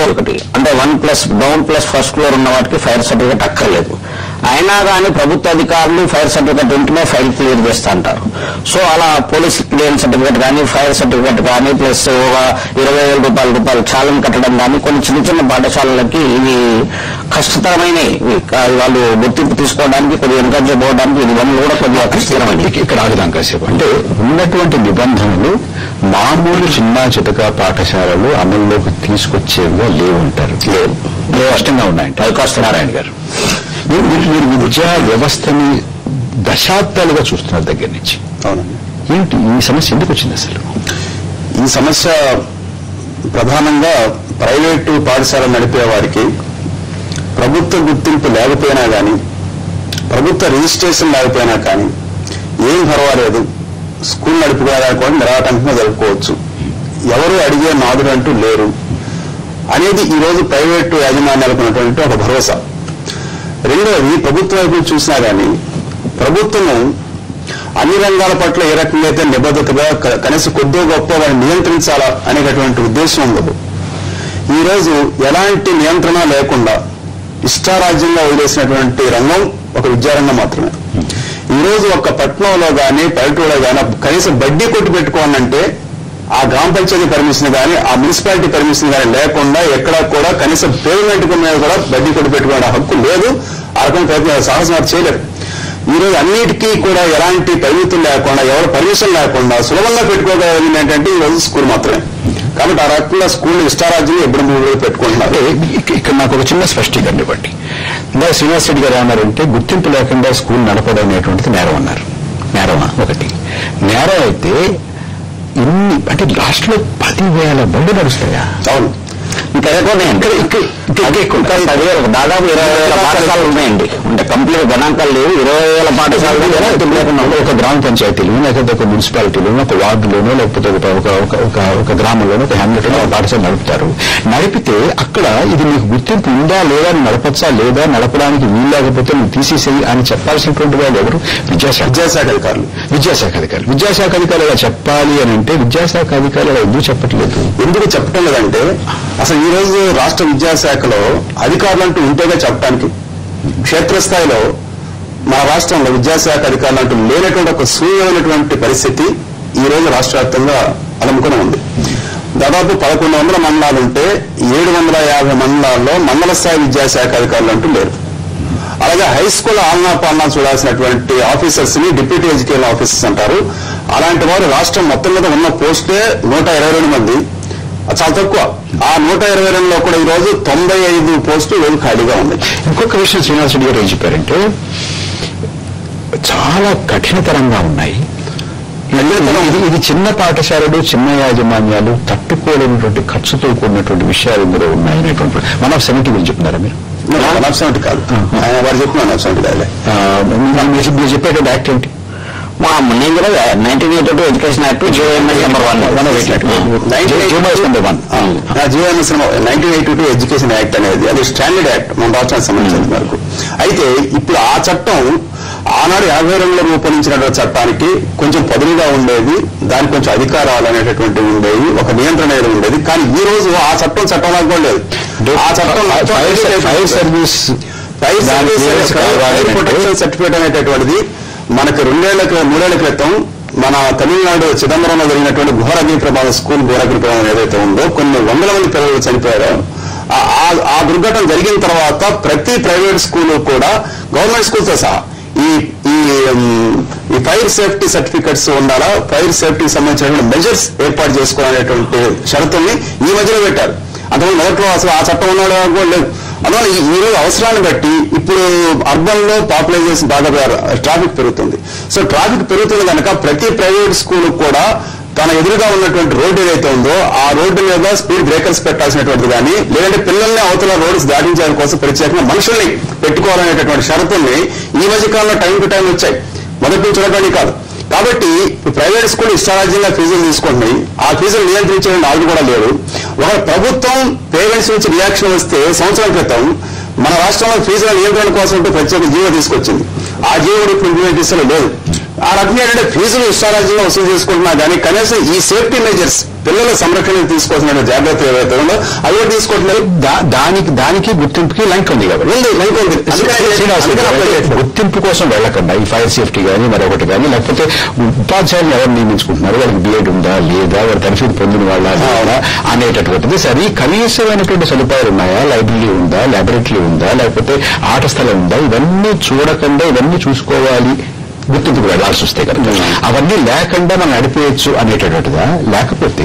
ఒకటి అంటే one plus down plus first floor ఉన్న వాటికి ఫైర్ సర్టిఫికేట్ అక్కర్లేదు అయినా కానీ ప్రభుత్వ అధికారులు ఫైర్ సర్టిఫికేట్ ఉంటేనే ఫైల్ క్లియర్ చేస్తా అంటారు సో అలా పోలీస్ క్లియరెన్స్ సర్టిఫికేట్ కానీ ఫైర్ సర్టిఫికేట్ కానీ ప్లస్ ఒక ఇరవై వేల రూపాయల రూపాయలు చాలం కట్టడం కానీ కొన్ని చిన్న చిన్న పాఠశాలలకి ఇవి కష్టతరమైనవి ఇవి కా- వాళ్ళు గుర్తింపు తీసుకోవడానికి కొద్దిగా ఎంకరేజ్ పోవడానికి ఇది వన్ కూడా కొద్దిగా కష్టతరమైనవి ఇక- ఇక్కడ ఆగుదాం కాసేపు అంటే ఉన్నటువంటి నిబంధనలు మామూలు చిన్న చితక పాఠశాలలు అమల్లోకి తీసుకొచ్చేవిగా లేవు ఉంటారు లేవు. కష్టంగా ఉన్నాయంట అవి కష్టం. నారాయణ గారు మీరు మీరు- మీరు విద్యా వ్యవస్థని దశాబ్దాలుగా చూస్తున్నారు దగ్గర నుంచి అవునండి ఏంటి ఈ సమస్య ఎందుకు వచ్చింది అసలు ఈ సమస్య ప్రధానంగా ప్రైవేటు పాఠశాల నడిపే వారికి ప్రభుత్వ గుర్తింపు లేకపోయినా కానీ ప్రభుత్వ రిజిస్ట్రేషన్ లేకపోయినా కానీ ఏం పర్వాలేదు స్కూల్ నడుపుకోవడానికి కూడా నిరాటంకంగా జరుపుకోవచ్చు ఎవరు అడిగే నాదుడు అంటూ లేరు అనేది ఈ రోజు ప్రైవేటు యాజమాన్యాలకు ఉన్నటువంటి ఒక భరోసా రెండవది ప్రభుత్వం వైపు చూసినా కానీ ప్రభుత్వము అన్ని రంగాల పట్ల ఏ రకంగా అయితే నిబద్ధతగా క- కనీసం కొద్దో గొప్ప వారిని నియంత్రించాలా అనేటటువంటి ఉద్దేశం ఉండదు ఈ రోజు ఎలాంటి నియంత్రణ లేకుండా ఇష్టారాజ్యంగా వదిలేసినటువంటి రంగం ఒక విద్యారంగం మాత్రమే ఈ రోజు ఒక పట్టణంలో గాని పల్లెటూరులో గాని కనీసం బడ్డీ కొట్టు పెట్టుకోవాలంటే ఆ గ్రామ పంచాయతీ పర్మిషన్ కానీ ఆ మున్సిపాలిటీ పర్మిషన్ కానీ లేకుండా ఎక్కడా కూడా కనీసం పేమెంట్ మీద కూడా బడ్డీ కొట్టు పెట్టుకునే హక్కు లేదు ఆ రకమైన ప్రయత్నం సాహసం వారు చేయలేరు ఈ రోజు అన్నిటికీ కూడా ఎలాంటి పరిమితులు లేకుండా ఎవరు పర్మిషన్ లేకుండా సులభంగా పెట్టుకోగలిగింది ఏంటంటే ఈ రోజు స్కూల్ మాత్రమే కాబట్టి ఆ రకంగా స్కూల్ ఇష్టారాజ్యం ఎప్పుడు మూడు పెట్టుకుంటున్నారు అంటే ఇక- ఇక్కడ నాకు ఒక చిన్న స్పష్టీకరణ ఇవ్వండి ఇందా శ్రీనివాస్ రెడ్డి గారు ఏమన్నారంటే గుర్తింపు లేకుండా స్కూల్ నడపడం అనేటువంటిది నేరం అన్నారు నేరమా ఒకటి నేరం అయితే ఇన్ని అంటే రాష్ట్రంలో పదివేల బండి నడుస్తాయా అవును ఇంకా ఎక్కువ ఉన్నాయండి ఇక్కడ- ఇక్కడ- అది ఇంకా పదివేల దాదాపు ఇరవై వేల పాఠశాలలు ఉన్నాయండి అంటే కంప్లీట్ గణాంకాలు లేవు ఇరవై వేల పాఠశాలలు కూడా గుర్తింపు లేకుండా ఉన్నాయి. ఒక గ్రామ పంచాయతీలో లేకపోతే ఒక మున్సిపాలిటీలోనో ఒక వార్డులోనో లేకపోతే ఒక ఒక ఒక- ఒక ఒక గ్రామంలోనో ఒక హ్యామ్లెట్లోనో ఒక పాఠశాల నడుపుతారు నడిపితే అక్కడ ఇది మీకు గుర్తింపు ఉందా లేదా నడపచ్చా లేదా నడపడానికి వీలు లేకపోతే నువ్వు తీసేసేయి అని చెప్పాల్సినటువంటి వాళ్ళు ఎవరు విద్యాశాఖ విద్యాశాఖ అధికారులు విద్యాశాఖ అధికారులు విద్యాశాఖ అధికారులు ఇలా చెప్పాలి అని అంటే విద్యాశాఖ అధికారులు అలా ఎందుకు చెప్పట్లేదు ఎందుకు చెప్పటం లేదంటే అసలు ఈ రోజు రాష్ట్ర విద్యాశాఖలో అధికారులు అంటూ ఉంటేగా చెప్పడానికి క్షేత్రస్థాయిలో మన రాష్ట్రంలో విద్యాశాఖ అధికారులు అంటూ లేనటువంటి ఒక శూన్యమైనటువంటి పరిస్థితి ఈ రోజు రాష్ట్ర వ్యాప్తంగా అలముకుని ఉంది దాదాపు పదకొండు వందల మండలాలు ఉంటే ఏడు వందల యాభై మండలాల్లో మండల స్థాయి విద్యాశాఖ అధికారులు అంటూ లేరు అలాగే హై స్కూల్ ఆలనా పాలనా చూడాల్సినటువంటి ఆఫీసర్స్ ని డిప్యూటీ ఎడ్యుకేషన్ ఆఫీసర్స్ అంటారు అలాంటి వారు రాష్ట్రం మొత్తం మీద ఉన్న పోస్టే నూట ఇరవై రెండు మంది అది చాలా తక్కువ ఆ నూట ఇరవై రెండులో కూడా ఈ రోజు తొంభై ఐదు పోస్టులు రోజు ఖాళీగా ఉన్నాయి ఇంకొక విషయం శ్రీనివాస్ రెడ్డి గారు ఏం చెప్పారంటే చాలా కఠినతరంగా ఉన్నాయి ఇది ఇది చిన్న పాఠశాలలు చిన్న యాజమాన్యాలు తట్టుకోలేనటువంటి ఖర్చుతో కూడినటువంటి విషయాలు ఇందులో ఉన్నాయి అనేటువంటి వన్ ఆఫ్ సెవెంటీ గురించి చెప్తున్నారా మీరు అబ్సెంట్ కాదు ఆయన వారు చెప్తున్నాను అబ్సెంట్ కాదులే ఆ, మీరు- మీరు మీరు చెప్పేటువంటి యాక్ట్ ఏంటి మా నేను కూడా nineteen eighty two education act GOMS number one one of eight Nineteen- number one GOMS nineteen eighty two education act అనేది అది స్టాండర్డ్ యాక్ట్ మన రాష్ట్రానికి సంబంధించిన వరకు అయితే ఇప్పుడు ఆ చట్టం ఆనాడు యాభై రెండులో రూపొందించినటువంటి చట్టానికి కొంచెం పదులుగా ఉండేది దానికి కొంచెం అధికారాలు అనేటటువంటివి ఉండేవి ఒక నియంత్రణ అనేది ఉండేది కానీ ఈ రోజు ఆ చట్టం చట్టంలాగా కూడా లేదు ఆ చట్టం ఫైర్ సర్వీస్ ఫైర్ దాని సర్వీస్ clearance కావాలి అంటే- ప్రొటెక్షన్ సర్టిఫికేట్ అనేటటువంటిది మనకు రెండేళ్ల క్రి- మూడేళ్ల క్రితం మన తమిళనాడు చిదంబరంలో జరిగినటువంటి ఘోరగ్ని ప్రమాదం స్కూల్ ఘోరగ్ని ప్రమాదం ఏదైతే ఉందో కొన్ని వందల మంది పిల్లలు చనిపోయారో ఆ- ఆ- ఆ దుర్ఘటన జరిగిన తర్వాత ప్రతి ప్రైవేట్ స్కూల్ కూడా గవర్నమెంట్ స్కూల్తో సహా ఈ ఈ ఉమ్, ఈ ఫైర్ సేఫ్టీ సర్టిఫికెట్స్ ఉండాలా ఫైర్ సేఫ్టీకి సంబంధించినటువంటి మెజర్స్ ఏర్పాటు చేసుకోవాలనేటువంటి షరతుల్ని ఈ మధ్యలో పెట్టారు అంతకుముందు మొదట్లో అసలు ఆ చట్టం ఉన్నాడు కూడా లేదు అందువల్ల ఈ ఈ రోజు అవసరాన్ని బట్టి ఇప్పుడు అర్బన్ లో పాపులైజేషన్ బాగా పెర- ట్రాఫిక్ పెరుగుతుంది సో ట్రాఫిక్ పెరుగుతుంది కనుక ప్రతి ప్రైవేట్ స్కూల్ కూడా తన ఎదురుగా ఉన్నటువంటి రోడ్డు ఏదైతే ఉందో ఆ రోడ్డు మీద స్పీడ్ బ్రేకర్స్ పెట్టాల్సినటువంటిది కానీ లేదంటే పిల్లల్ని అవతల రోడ్స్ దాటించడం కోసం ప్రత్యేకంగా మనుషుల్ని పెట్టుకోవాలనేటటువంటి షరతుల్ని ఈ మధ్య కాలంలో టైం టు టైం వచ్చాయి మొదటి నుంచి ఉన్నటువంటి కాదు కాబట్టి ప్రైవేట్ స్కూల్ ఇష్టారాజ్యంగా ఫీజులు తీసుకుంటున్నాయి ఆ ఫీజులు నియంత్రించే వాళ్ళు కూడా లేరు ఒక ప్రభుత్వం పేరెంట్స్ నుంచి రియాక్షన్ వస్తే సంవత్సరం క్రితం మన రాష్ట్రంలో ఫీజుల నియంత్రణ కోసం అంటూ ప్రత్యేక జీవో తీసుకొచ్చింది ఆ జీవో ఇప్పుడు ఇంప్లిమెంట్ చేస్తే లేదు ఆ రకంగా ఏంటంటే ఫీజులు ఇష్టారాజ్యంగా వసూలు చేసుకుంటున్నా కానీ కనీసం ఈ సేఫ్టీ మెజర్స్ పిల్లల సంరక్షణ తీసుకోవాల్సిన జాగ్రత్త ఏవైతే ఉందో అవి కూడా తీసుకోవట్లేదు దా- దానికి దానికి గుర్తింపుకి లింక్ ఉంది కాబట్టి ఉంది లింక్ ఉంది అందుకని శ్రీనివాస్ అందుకని గారు, అప్లై చేయట్లేదు. గుర్తింపు కోసం వెళ్ళకుండా ఈ ఫైర్ సేఫ్టీ కానీ మరొకటి కానీ లేకపోతే ఉపాధ్యాయులు ఎవరు నియమించుకుంటున్నారు వాళ్ళకి బిఎడ్ ఉందా లేదా వారు తరఫీదు పొందిన వాళ్ళ లేదా అనేటటువంటిది సరే కనీసమైనటువంటి సదుపాయాలు ఉన్నాయా లైబ్రరీ ఉందా లాబొరేటరీ ఉందా లేకపోతే ఆట స్థలం ఉందా ఇవన్నీ చూడకుండా ఇవన్నీ చూసుకోవాలి గుర్తింపుకు వెళ్లాల్సి వస్తే కనుక అవన్నీ లేకుండా మనం నడిపేయచ్చు అనేటటువంటిదా లేకపోతే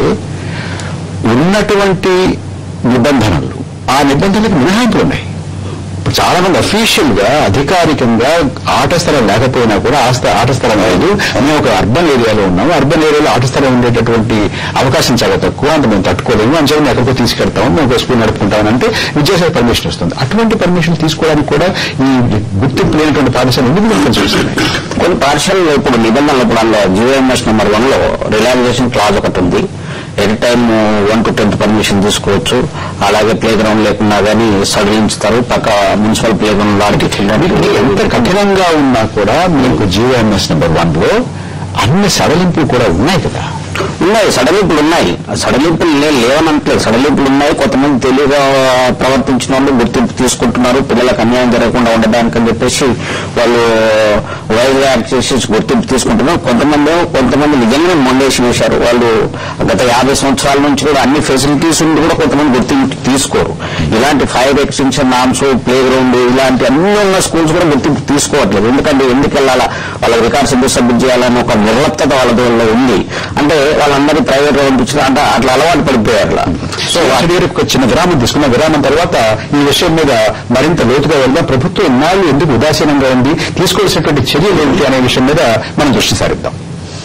ఉన్నటువంటి నిబంధనలు ఆ నిబంధనలకు మినహాయింపులు ఉన్నాయి ఇప్పుడు చాలా మంది అఫీషియల్ గా అధికారికంగా ఆట స్థలం లేకపోయినా కూడా ఆ స్థ- ఆట స్థలం లేదు మేము ఒక అర్బన్ ఏరియాలో ఉన్నాము అర్బన్ ఏరియాలో ఆట స్థలం ఉండేటటువంటి అవకాశం చాలా తక్కువ అంత మేము తట్టుకోలేము అని చెప్పి మేము ఎక్కడికో తీసుకెళ్తాము మేము ఒక స్కూల్ నడుపుకుంటామని అంటే విద్యాశాఖ పర్మిషన్ వస్తుంది అటువంటి పర్మిషన్ తీసుకోవడానికి కూడా ఈ గుర్తింపు లేనటువంటి పాఠశాల ఎందుకు మనం చూస్తున్నాయి కొన్ని పాఠశాలలో ఇప్పుడు నిబంధనలు ఇప్పుడు అందులో జియోఎంఎస్ నెంబర్ వన్ లో రిలాక్సేషన్ క్లాజ్ ఒకటి ఉంది any time one to tenth permission తీసుకోవచ్చు అలాగే ప్లే గ్రౌండ్ లేకున్నా కానీ సడలించుతారు పక్క మున్సిపల్ ప్లే గ్రౌండ్ ఆడికి ఇది ఎంత కఠినంగా ఉన్నా కూడా మీకు జియోఎంఎస్ నెంబర్ వన్ లో అన్ని సడలింపులు కూడా ఉన్నాయి కదా ఉన్నాయి సడలింపులు ఉన్నాయి ఆ సడలింపులు లే- లేవనంటలేదు సడలింపులు ఉన్నాయి కొంతమంది తెలివిగా ప్రవర్తించిన వాళ్ళు గుర్తింపు తీసుకుంటున్నారు పిల్లలకు అన్యాయం జరగకుండా ఉండడానికి అని చెప్పేసి వాళ్ళు వైజ్ గా యాక్ట్ చేసి గుర్తింపు తీసుకుంటున్నారు కొంతమంది ఏమో- కొంతమంది నిజంగా మొండేసి వేశారు వాళ్ళు గత యాభై సంవత్సరాల నుంచి కూడా అన్ని ఫెసిలిటీస్ ఉండి కూడా కొంతమంది గుర్తింపు తీసుకోరు ఇలాంటి fire extension norms playground ఇలాంటి అన్ని ఉన్న స్కూల్స్ కూడా గుర్తింపు తీసుకోవట్లేదు ఎందుకంటే ఎందుకు వెళ్ళాలా వాళ్ళ రికార్డ్స్ ఎందుకు సబ్మిట్ చేయాలని ఒక నిర్లప్తత వాళ్ళ దగ్గర ఉంది అంటే వాళ్ళందరినీ ప్రైవేట్ గా పంపించిన అంటే అట్లా అలవాటు పడిపోయారు అట్లా సో వాటి ఒక చిన్న విరామం తీసుకున్న విరామం తర్వాత ఈ విషయం మీద మరింత లోతుగా వెళ్దాం ప్రభుత్వం ఇన్నాళ్ళు ఎందుకు ఉదాసీనంగా ఉంది తీసుకోవాల్సినటువంటి చర్యలు ఏమిటి అనే విషయం మీద మనం దృష్టి సారిద్దాం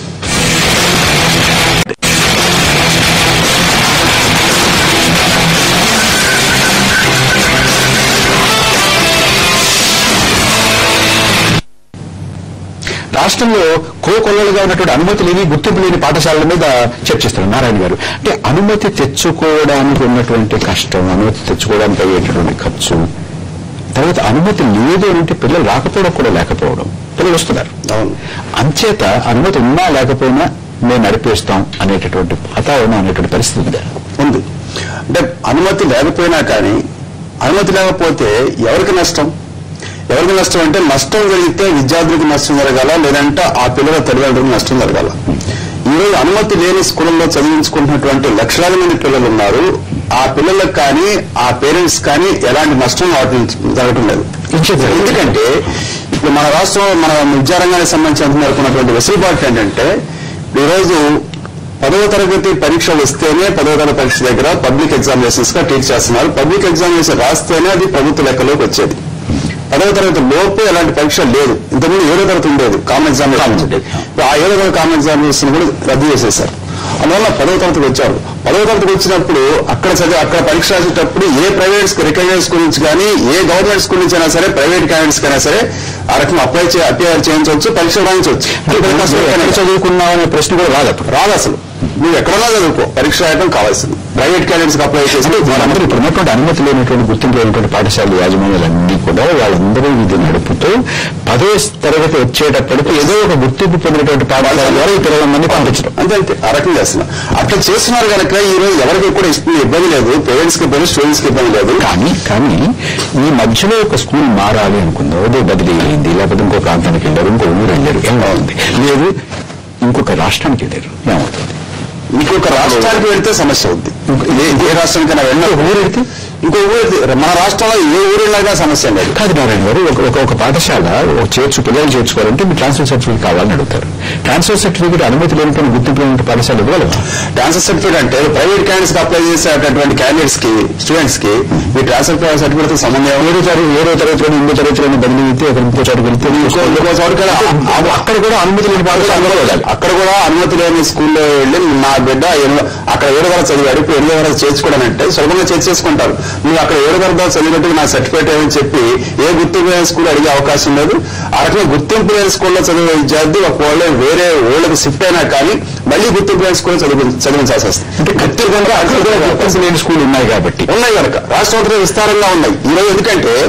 రాష్ట్రంలో కోకొల్లలుగా ఉన్నటువంటి అనుమతి లేని గుర్తింపు లేని పాఠశాలల మీద చర్చిస్తున్నారు నారాయణ గారు అంటే అనుమతి తెచ్చుకోవడానికి ఉన్నటువంటి కష్టం అనుమతి తెచ్చుకోవడానికి అయ్యేటటువంటి ఖర్చు తర్వాత అనుమతి లేదు అంటే పిల్లలు రాకపోవడం కూడా లేకపోవడం పిల్లలు వస్తున్నారు అవును అంచేత అనుమతి ఉన్నా లేకపోయినా మేము నడిపేస్తాం అనేటటువంటి వాతావరణం అనేటువంటి పరిస్థితి ఉందా ఉంది అంటే అనుమతి లేకపోయినా కానీ అనుమతి లేకపోతే ఎవరికి నష్టం ఎవరికి నష్టం అంటే నష్టం జరిగితే విద్యార్థులకు నష్టం జరగాల లేదంటే ఆ పిల్లల తల్లిదండ్రులకు నష్టం జరగాల ఈరోజు అనుమతి లేని స్కూళ్ళలో చదివించుకుంటున్నటువంటి లక్షలాది మంది పిల్లలు ఉన్నారు ఆ పిల్లలకు కానీ ఆ పేరెంట్స్ కానీ ఎలాంటి నష్టం వాటి జరగటం లేదు ఎందుకంటే ఇప్పుడు మన రాష్ట్రం మన విద్యారంగానికి సంబంధించి అనుకున్నటువంటి వెసులుబాటు ఏంటంటే ఈరోజు పదవ తరగతి పరీక్ష వస్తేనే పదవ తరగతి పరీక్ష దగ్గర పబ్లిక్ ఎగ్జామినేషన్స్ గా టీచ్ చేస్తున్నారు పబ్లిక్ ఎగ్జామినేషన్ రాస్తేనే అది ప్రభుత్వ లెక్కలోకి వచ్చేది పదవ తరగతి లోపు ఎలాంటి పరీక్ష లేదు ఇంతకుముందు ఏడో తరగతి ఉండేది కామన్ ఎగ్జామినేషన్ ఉండేది ఇప్పుడు ఆ ఏడో తరగతి కామన్ ఎగ్జామినేషన్ కూడా రద్దు చేసేశారు అందువల్ల పదవ తరగతికి వచ్చారు పదవ తరగతికి వచ్చినప్పుడు అక్కడ చదివి అక్కడ పరీక్ష రాసేటప్పుడు ఏ ప్రైవేట్ రికగ్నైజ్ స్కూల్ నుంచి కానీ ఏ గవర్నమెంట్ స్కూల్ నుంచి అయినా సరే ప్రైవేట్ క్యాండిడేట్స్ కైనా సరే ఆ రకం అప్లై చే అప్లై చేయించవచ్చు పరీక్ష రాయించవచ్చు ఎక్కడ చదువుకున్నావు అనే ప్రశ్న కూడా రాదు అప్పుడు రాదు అసలు నువ్వు ఎక్కడన్నా చదువుకో పరీక్ష రాయడం కావాల్సింది ప్రైవేట్ క్యాండిడేట్స్ అప్లై చేసి అంటే వాళ్ళందరూ ఇప్పుడు ఉన్నటువంటి అనుమతి లేనటువంటి గుర్తింపు లేనటువంటి పాఠశాల యాజమాన్యాలన్నీ కూడా వాళ్ళందరూ ఇది నడుపుతూ పదో తరగతి వచ్చేటప్పటికి ఏదో ఒక గుర్తింపు పొందినటువంటి పాఠశాల ద్వారా ఈ పిల్లల మంది పంపించడం అంతే అంతే ఆ రకం చేస్తున్నారు అట్లా చేస్తున్నారు కనుక ఈ రోజు ఎవరికి కూడా ఇస్తుంది ఇబ్బంది లేదు పేరెంట్స్ కి ఇబ్బంది స్టూడెంట్స్ కి ఇబ్బంది లేదు కానీ కానీ ఈ మధ్యలో ఒక స్కూల్ మారాలి అనుకుందాం ఏదో బదిలీ అయింది లేకపోతే ఇంకో ప్రాంతానికి వెళ్ళారు ఇంకో ఊరు వెళ్ళారు ఎలా ఉంది లేదు ఇంకొక రాష్ట్రానికి వెళ్ళారు ఏమవుతుంది ఇంకొక రాష్ట్రానికి వెళ్తే సమస్య ఉంది ఏ ఏ రాష్ట్రానికైనా వెళ్ళినా ఊరు వెళ్తే ఇంకో ఊరు మన రాష్ట్రంలో ఏ ఊరు వెళ్ళినా సమస్య లేదు కాదు నారాయణ గారు ఒక ఒక- ఒక పాఠశాల ఒక చేర్చు పిల్లలు చేర్చుకోవాలంటే మీరు ట్రాన్స్ఫర్ సర్టిఫికేట్ కావాలని అడుగుతారు ట్రాన్స్ఫర్ సర్టిఫికేట్ అనుమతి లేనటువంటి గుర్తింపు లేనటువంటి పాఠశాల ఇవ్వగలవా ట్రాన్స్ఫర్ సర్టిఫికేట్ అంటే ప్రైవేట్ క్యాండిడేట్స్ కి అప్లై చేసేటటువంటి క్యాండిడేట్స్ కి స్టూడెంట్స్ కి ఈ ట్రాన్స్ఫర్ సర్టిఫికేట్ తో సంబంధం ఏమో ఏడో తరగతి ఏడో తరగతిలో ఎనిమిదో తరగతిలో బదిలీ అయితే ఒక ఇంకో చోటుకు వెళ్తే ఇంకో ఇంకో చోటు కదా అప్పుడు అక్కడ కూడా అనుమతి లేని పాఠశాల వెళ్ళాలి అక్కడ కూడా అనుమతి లేని స్కూల్లో వెళ్ళి నా బిడ్డ ఎనిమిది- అక్కడ ఏడు వరకు చదివాడు ఇప్పుడు ఎనిమిది వరకు చేర్చుకోవడానంటే సులభంగా చేర్చేసుకుంటారు నువ్వు అక్కడ ఏడు వరకు దాకా చదివినట్టు నా సర్టిఫికేట్ ఏమని చెప్పి ఏ గుర్తింపు లేని స్కూల్ అడిగే అవకాశం లేదు ఆ రకంగా గుర్తింపు లేని స్కూల్లో చదివే విద్యార్థి ఒకవేళ వేరే ఊళ్ళకి షిఫ్ట్ అయినా కానీ మళ్ళీ గుర్తింపు లేని స్కూల్లో చదివి చదివించాల్సి వస్తుంది అంటే ఖచ్చితంగా అక్కడ కూడా గుర్తింపు లేని స్కూల్ ఉన్నాయి కాబట్టి ఉన్నాయి కనుక రాష్ట్రంలో విస్తారంగా ఉన్నాయి ఈరోజు ఎందుకంటే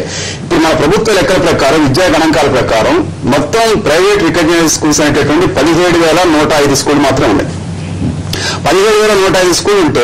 ఇప్పుడు మన ప్రభుత్వ లెక్కల ప్రకారం విద్యా గణాంకాల ప్రకారం మొత్తం ప్రైవేట్ రికగ్నైజ్ స్కూల్స్ అనేటటువంటి పదిహేడు వేల నూట ఐదు స్కూల్ మాత్రం ఉన్నాయి పదిహేడు వేల నూట ఐదు స్కూల్ ఉంటే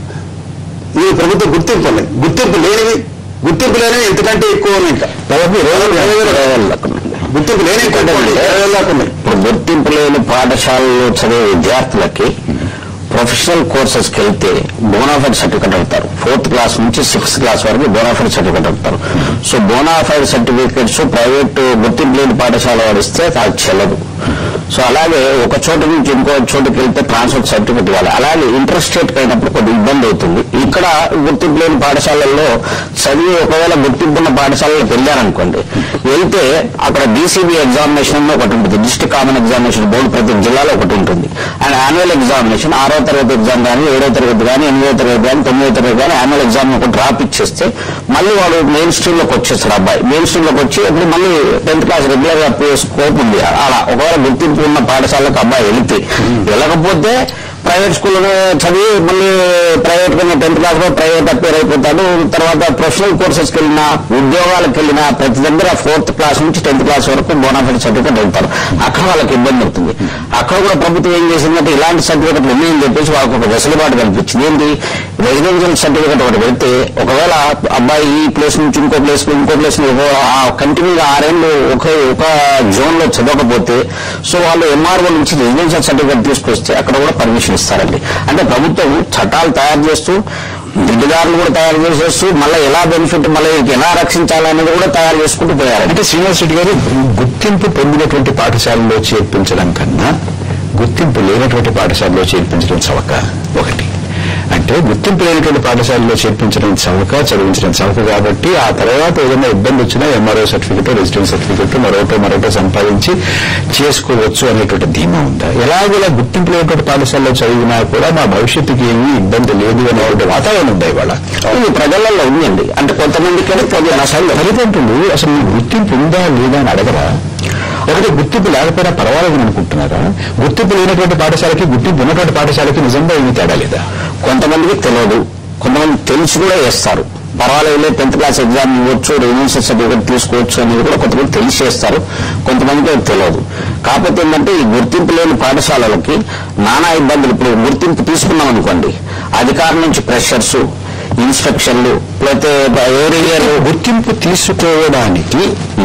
ఈ ప్రభుత్వ గుర్తింపు ఉన్నాయి గుర్తింపు లేనివి గుర్తింపు లేనివి ఎంతకంటే ఎక్కువ ఉన్నాయి ఇంకా దాదాపు ఇరవై వేల ఇరవై వేల ఇరవై వేల దాకా ఉంది. గుర్తింపు లేని ఎక్కువ ఉన్నాయి. ఇరవై వేల దాకా ఉన్నాయి ఇప్పుడు గుర్తింపు లేని పాఠశాలలో చదివే విద్యార్థులకి ప్రొఫెషనల్ కోర్సెస్ కి వెళ్తే బోనాఫైడ్ సర్టిఫికెట్ అడుగుతారు ఫోర్త్ క్లాస్ నుంచి సిక్స్త్ క్లాస్ వరకు బోనాఫైడ్ సర్టిఫికెట్ అడుగుతారు సో బోనాఫైడ్ సర్టిఫికెట్స్ ప్రైవేట్ గుర్తింపు లేని పాఠశాల వాడిస్తే అది చెల్లదు సో అలాగే ఒక చోట నుంచి ఇంకో చోటుకి వెళ్తే ట్రాన్స్ఫర్ సర్టిఫికెట్ ఇవ్వాలి అలాగే ఇంటర్ స్టేట్ అయినప్పుడు కొద్ది ఇబ్బంది అవుతుంది ఇక్కడ గుర్తింపు లేని పాఠశాలల్లో చదివి ఒకవేళ గుర్తింపు ఉన్న పాఠశాలలకు వెళ్ళారనుకోండి వెళ్తే అక్కడ డీసీబీ ఎగ్జామినేషన్ అని ఒకటి ఉంటుంది డిస్ట్రిక్ట్ కామన్ ఎగ్జామినేషన్ బోర్డు ప్రతి జిల్లాలో ఒకటి ఉంటుంది అండ్ యాన్యువల్ ఎగ్జామినేషన్ ఆరో తరగతి ఎగ్జామ్ కానీ ఏడో తరగతి కానీ ఎనిమిదో తరగతి కానీ తొమ్మిదో తరగతి కానీ యాన్యువల్ ఎగ్జామ్ ఒక డ్రాప్ ఇచ్చేస్తే మళ్ళీ వాడు మెయిన్ స్ట్రీమ్ లోకి వచ్చేస్తాడు అబ్బాయి మెయిన్ స్ట్రీమ్ లోకి వచ్చి ఇప్పుడు మళ్ళీ టెన్త్ క్లాస్ రెగ్యులర్ గా పోయే స్కోప్ ఉంది అలా ఒకవేళ గుర్తింపు ఉన్న పాఠశాలకు అబ్బాయి వెళితే వెళ్ళకపోతే ప్రైవేట్ స్కూల్లో చదివి మళ్ళీ ప్రైవేట్ కింద టెన్త్ క్లాస్ లో ప్రైవేట్ అపేర్ అయిపోతాడు తర్వాత ప్రొఫెషనల్ కోర్సెస్ కి వెళ్ళినా ఉద్యోగాలకు వెళ్ళినా ప్రతి దగ్గర ఫోర్త్ క్లాస్ నుంచి టెన్త్ క్లాస్ వరకు బోనాఫైడ్ సర్టిఫికేట్ వెళ్తారు అక్కడ వాళ్ళకి ఇబ్బంది అవుతుంది అక్కడ కూడా ప్రభుత్వం ఏం చేసిందంటే ఇలాంటి సర్టిఫికెట్లు ఉన్నాయని చెప్పేసి వాళ్ళకి ఒక వెసులుబాటు కల్పించింది ఏంటి రెసిడెన్షియల్ సర్టిఫికేట్ ఒకటి పెడితే ఒకవేళ అబ్బాయి ఈ ప్లేస్ నుంచి ఇంకో ప్లేస్ ఇంకో ప్లేస్ కంటిన్యూగా ఆరేళ్ళు ఒక ఒక జోన్ లో చదవకపోతే సో వాళ్ళు ఎంఆర్ఓ నుంచి రెసిడెన్షియల్ సర్టిఫికేట్ తీసుకొస్తే అక్కడ కూడా పర్మిషన్ ఇస్తారండి అంటే ప్రభుత్వం చట్టాలు తయారు చేస్తూ దిద్దుదారులు కూడా తయారు చేసేస్తూ మళ్ళీ ఎలా బెనిఫిట్ మళ్ళీ ఎలా రక్షించాలనేది కూడా తయారు చేసుకుంటూ పోయారండి అంటే శ్రీనివాస్ రెడ్డి గారు గుర్తింపు పొందినటువంటి పాఠశాలలో చేర్పించడం కన్నా గుర్తింపు లేనటువంటి పాఠశాలలో చేర్పించడం చవక ఒకటి అంటే గుర్తింపు లేనటువంటి పాఠశాలలో చేర్పించడం చవక చదివించడం చవక కాబట్టి ఆ తర్వాత ఏదైనా ఇబ్బంది వచ్చినా ఎంఆర్ఓ సర్టిఫికెట్ రెసిడెన్స్ సర్టిఫికెట్ మరొకటో మరొకటో సంపాదించి చేసుకోవచ్చు అనేటువంటి ధీమా ఉందా ఎలాగోలా గుర్తింపు లేనటువంటి పాఠశాలలో చదివినా కూడా మా భవిష్యత్తుకి ఏమీ ఇబ్బంది లేదు అనేటువంటి వాతావరణం ఉంది ఇవాళ ఇది ప్రజలలో ఉందండి అంటే కొంతమందికి కొద్దిగా నష్టాలు తల్లిదండ్రులు అసలు మీ గుర్తింపు ఉందా లేదా అని అడగరా ఒకటి గుర్తింపు లేకపోయినా పర్వాలేదని అనుకుంటున్నారా గుర్తింపు లేనటువంటి పాఠశాలకి గుర్తింపు ఉన్నటువంటి పాఠశాలకి నిజంగా ఏమీ తేడా లేదా కొంతమందికి తెలియదు కొంతమంది తెలిసి కూడా వేస్తారు పర్వాలేదు టెన్త్ క్లాస్ ఎగ్జామ్ ఇవ్వచ్చు రెవెన్యూషన్ సర్టిఫికేట్ తీసుకోవచ్చు అనేది కూడా కొంతమంది తెలిసి చేస్తారు కొంతమందికి అది తెలియదు కాకపోతే ఏంటంటే ఈ గుర్తింపు లేని పాఠశాలలకి నానా ఇబ్బందులు ఇప్పుడు గుర్తింపు తీసుకున్నాం అనుకోండి అధికారం నుంచి ప్రెషర్స్ ఇన్స్పెక్షన్లు లేకపోతే ఎవరి ఇయర్ గుర్తింపు తీసుకోవడానికి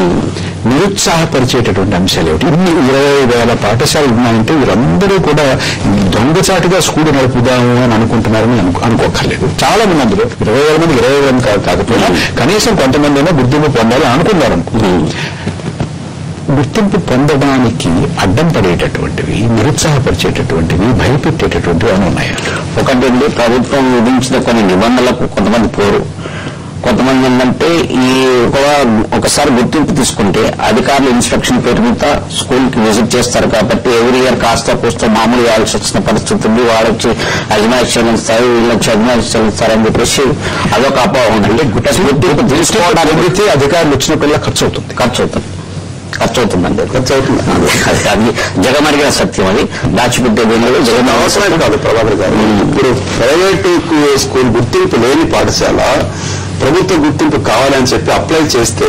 నిరుత్సాహపరిచేటటువంటి అంశాలు ఏమిటి ఇన్ని ఇరవై వేల పాఠశాలలు ఉన్నాయంటే వీరందరూ కూడా దొంగచాటుగా స్కూల్ నడుపుదాము అని అనుకుంటున్నారని అనుకో- అనుకోక్కర్లేదు చాలా మంది అందులో ఇరవై వేల మంది ఇరవై వేల మంది కా- కాకపోయినా కనీసం కొంతమంది అయినా గుర్తింపు పొందాలి అనుకున్నారు అనుకో గుర్తింపు పొందడానికి అడ్డం పడేటటువంటివి నిరుత్సాహపరిచేటటువంటివి భయపెట్టేటటువంటివి అని ఉన్నాయి ఒకటి అండి ప్రభుత్వం విధించిన కొన్ని నిబంధనలకు కొంతమంది పోరు కొంతమంది ఏంటంటే ఈ ఒక ఒకసారి గుర్తింపు తీసుకుంటే అధికారులు ఇన్స్పెక్షన్ పేరు మీద స్కూల్ కి విజిట్ చేస్తారు కాబట్టి ఎవ్రీ ఇయర్ కాస్త కూస్త మామూలు ఇవ్వాల్సి వచ్చిన పరిస్థితి ఉంది వాళ్ళు వచ్చి అజమాయిష్ చెల్లిస్తారు వీళ్ళు వచ్చి అజమాయిష్ చెల్లిస్తారని చెప్పేసి అదొక అపోహ ఉందండి ప్లస్ గుర్తింపు తీసుకోవడానికి అభివృద్ధి అధికారులు వచ్చినప్పుడల్లా ఖర్చు అవుతుంది ఖర్చు అవుతుంది ఖర్చు అవుతుందండి ఖర్చు అవుతుంది. అది- అది జగమరిగిన సత్యం అది దాచిపెట్టేది ఏమీ లేదు. జగన్ అవసరమే కాదు ప్రభాకర్ గారు ఇప్పుడు ప్రైవేటు స్కూల్ గుర్తింపు లేని పాఠశాల ప్రభుత్వ గుర్తింపు కావాలని చెప్పి అప్లై చేస్తే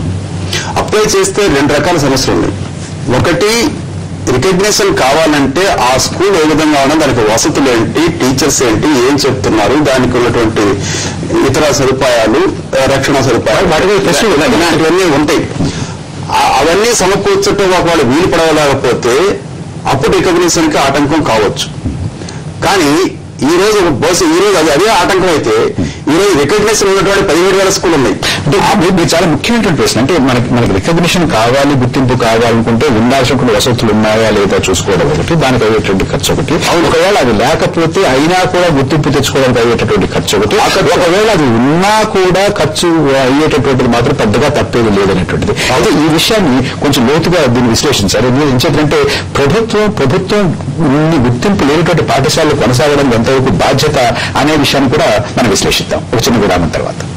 అప్లై చేస్తే రెండు రకాల సమస్యలు ఉన్నాయి ఒకటి రికగ్నిషన్ కావాలంటే ఆ స్కూల్ ఏ విధంగా ఉన్నా దానికి వసతులు ఏంటి టీచర్స్ ఏంటి ఏం చెప్తున్నారు దానికి ఉన్నటువంటి ఇతర సదుపాయాలు ఆ, రక్షణ సదుపాయాలు వాటికి ప్రశ్నలు ఉన్నాయి. ఇలాంటివన్నీ ఉంటాయి ఆ- అవన్నీ సమకూర్చటం ఒకవేళ వీలు పడవలేకపోతే అప్పుడు రికగ్నిషన్ కి ఆటంకం కావచ్చు కానీ ఈ రోజు బహుశా ఈ రోజు అది అదే ఆటంకం అయితే ఈ రోజు రికగ్నిషన్ ఉన్నటువంటి పదిహేడు వేల స్కూల్ ఉన్నాయి అంటే ఇది- ఇది చాలా ముఖ్యమైనటువంటి ప్రశ్న అంటే మనకి మనకి రికగ్నిషన్ కావాలి గుర్తింపు కావాలనుకుంటే ఉండాల్సినటువంటి వసతులు ఉన్నాయా లేదా చూసుకోవడం ఒకటి దానికి అయ్యేటువంటి ఖర్చు ఒకటి ఒకవేళ అది లేకపోతే అయినా కూడా గుర్తింపు తెచ్చుకోవడానికి అయ్యేటటువంటి ఖర్చు ఒకటి ఒకవేళ అది ఉన్నా కూడా ఖర్చు అయ్యేటటువంటిది మాత్రం పెద్దగా తప్పేది లేదనేటువంటిది అయితే ఈ విషయాన్ని కొంచెం లోతుగా దీన్ని విశ్లేషించారు ఎందుకంటే ప్రభుత్వం ప్రభుత్వం ఇన్ని గుర్తింపు లేనటువంటి పాఠశాలలు కొనసాగడం ఎంతవరకు బాధ్యత అనే విషయాన్ని కూడా మనం విశ్లేషిద్దాం ఒక చిన్న విరామం తర్వాత